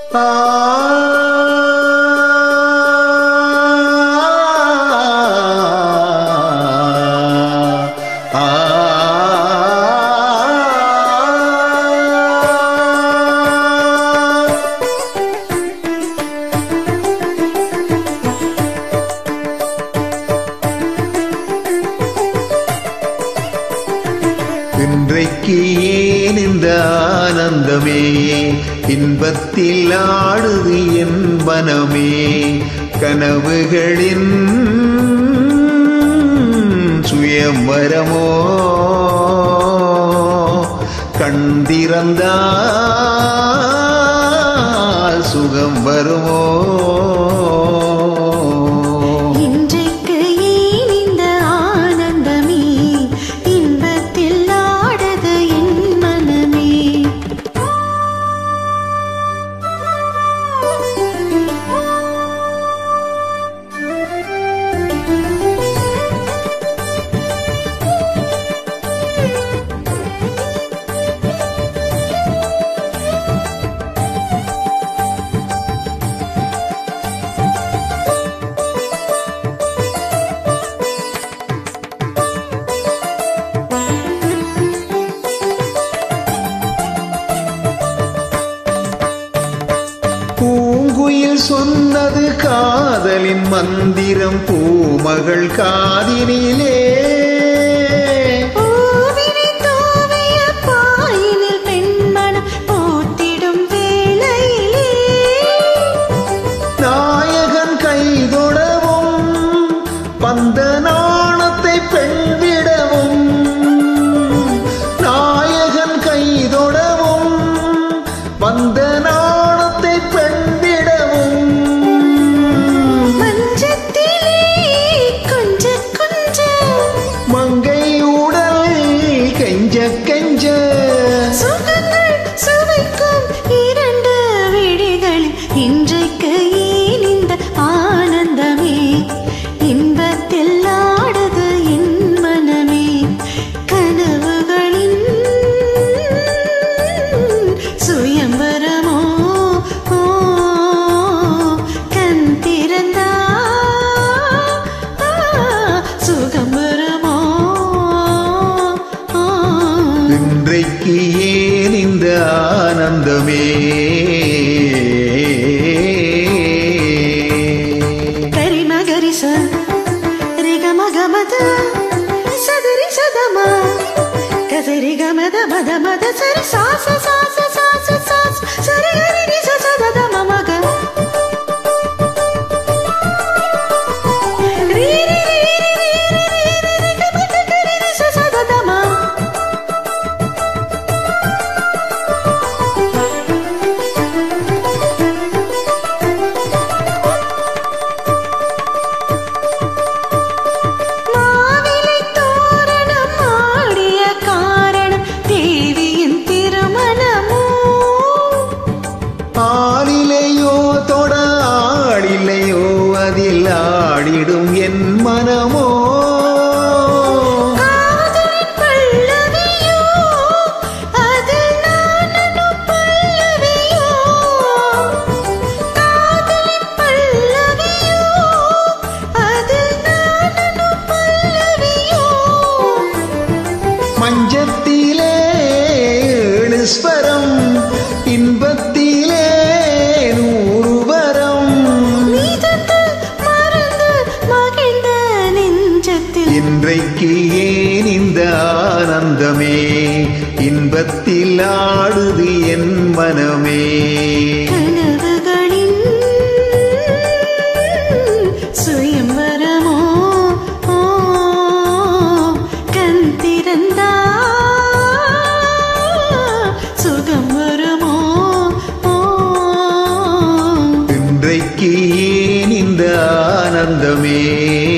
இன்றைக்கு ஏன் இந்த ஆனந்தமே இன்பத்தில் ஆடுது என் மனமே கனவுகளின் சுயம்பரமோ கண்டிருந்தால் சுகம் வருமோ இன்றைக்கு ஏன் இந்த ஆனந்தமே இன்பத்தில் ஆடுது என் மனமே பூங்குயில் சொன்னது காதலின் மந்திரம் பூமகள் காதினிலே பூவினை தூவிய பாயினில் பெண்மனம் பூத்திடும் வேளையிலே நாயகன் கைதொடவும் வந்த நாணத்தை பெண்விடவும் நாயகன் கைதொடவும் வந்த நாணத்தை பெண்விடவும் மஞ்சத்திலே கொஞ்ச கொஞ்ச மங்கை உடல் கெஞ்ச கெஞ்ச சுகங்கள் சுவைக்கும் இரண்டு விழிகளில் இன்றைக்கு ஏன் இந்த ஆனந்தமே இன்பத்தில் ஆடுது என் மனமே கனவுகளின் சுயம்பரமோ ஓ, கண் திறந்தா ஆ, சுகம் வருமோ ஆ. இன்றைக்கு ஏன் இந்த ஆனந்தமே கரி மகரி ச ரிக மக மத சதரி சதம கசரி கமத மத மத சரி சாச சாச சாச சாச சரி ஹரி ரி ச ச த த ம மக ரி ரி ரி ரி ரி ரி ரி ரி ரி க ம க க ரி ரி ச ச த த ம மாவிலை தோரணம் ஆடிய காரணம் தேவியின் திருமணமோ ஆளிலையோ தொட ஆடிலையோ அதில் ஆடிடும் என் மனமோ காதலின் பல்லவியோ அதில் நானும் பல்லவியோ காதலின் பல்லவியோ அதில் நானும் பல்லவியோ மஞ்சத்திலே ஏழு ஸ்வரம் இன்பத்திலே நூறு வரம் நீதத்தில் மறந்து மகிழ்ந்த நெஞ்சத்தில் இன்றைக்கு ஏன் இந்த ஆனந்தமே இன்பத்தில் ஆடுது என் மனமே கனவுகளின் சுயம்பரமோ ஓ, கண் திறந்தா சுகம் வருமோ ஓ, இன்றைக்கு ஏன் இந்த ஆனந்தமே